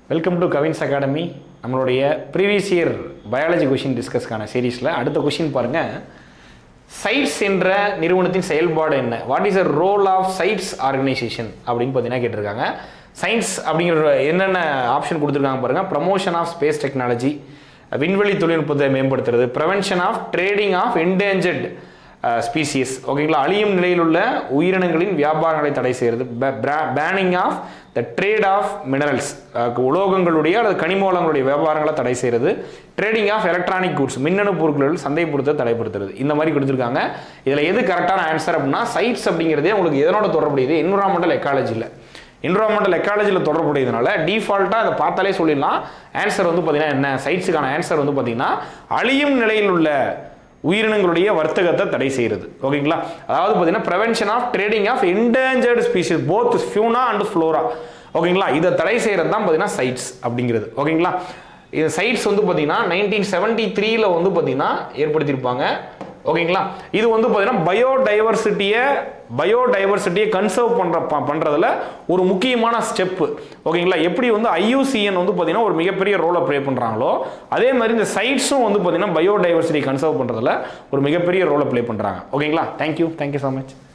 welcome to Kavin's academy நம்மளுடைய previous year biology question டிஸ்கஸ்க்கான சீரீஸில் அடுத்த கொஷின் பாருங்கள் சைட்ஸ் என்ற நிறுவனத்தின் செயல்பாடு என்ன what is a role of CITES organisation அப்படின்னு பார்த்தீங்கன்னா கேட்டிருக்காங்க சயின்ஸ் அப்படிங்கிற என்னென்ன ஆப்ஷன் கொடுத்துருக்காங்க பாருங்கள் ப்ரமோஷன் ஆஃப் ஸ்பேஸ் டெக்னாலஜி விண்வெளி தொழில்நுட்பத்தை மேம்படுத்துறது prevention of trading of endangered species ஓகேங்களா அழியும் நிலையில் உள்ள உயிரினங்களின் வியாபாரங்களை தடை செய்கிறது banning of the trade of minerals உலோகங்களுடைய அல்லது கனிம வளங்களுடைய வியாபாரங்களை தடை செய்கிறது ட்ரேடிங் ஆஃப் எலக்ட்ரானிக் கூட்ஸ் மின்னணு பொருட்கள் சந்தைப்படுத்த தடைப்படுத்துறது இந்த மாதிரி கொடுத்துருக்காங்க இதில் எது கரெக்டான ஆன்சர் அப்படின்னா சைட்ஸ் அப்படிங்கிறதே உங்களுக்கு எதனோட தொடர்புடையது என்விரான்மெண்டல் எக்காலஜியில் என்விரான்மெண்டல் எக்காலஜியில் தொடர்புடையதுனால டிஃபால்ட்டாக அதை பார்த்தாலே சொல்லிடலாம் ஆன்சர் வந்து பார்த்தீங்கன்னா என்ன சைட்ஸுக்கான ஆன்சர் வந்து பார்த்தீங்கன்னா அழியும் நிலையில் உள்ள உயிரினங்களுடைய வர்த்தகத்தை தடை செய்கிறது ஓகேங்களா அதாவது பார்த்தீங்கன்னா prevention of trading of endangered species both fauna and flora ஓகேங்களா இதை தடை செய்கிறது தான் பார்த்தீங்கன்னா சைட்ஸ் அப்படிங்கிறது ஓகேங்களா இது சைட்ஸ் வந்து பார்த்தீங்கன்னா நைன்டீன் செவன்ட்டி த்ரீல வந்து பார்த்தீங்கன்னா ஏற்படுத்தியிருப்பாங்க ஓகேங்களா இது வந்து பார்த்தீங்கன்னா பயோடைவர்சிட்டியை பயோடைவர்சிட்டியை கன்சர்வ் பண்ணுற பண்ணுறதுல ஒரு முக்கியமான ஸ்டெப்பு ஓகேங்களா எப்படி வந்து ஐயூசிஎன் வந்து பார்த்தீங்கன்னா ஒரு மிகப்பெரிய ரோலை ப்ளே பண்ணுறாங்களோ அதே மாதிரி இந்த சைட்ஸும் வந்து பார்த்தீங்கன்னா பயோடைவர்சிட்டி கன்சர்வ் பண்ணுறதுல ஒரு மிகப்பெரிய ரோலை ப்ளே பண்ணுறாங்க ஓகேங்களா தேங்க்யூ தேங்க்யூ ஸோ மச்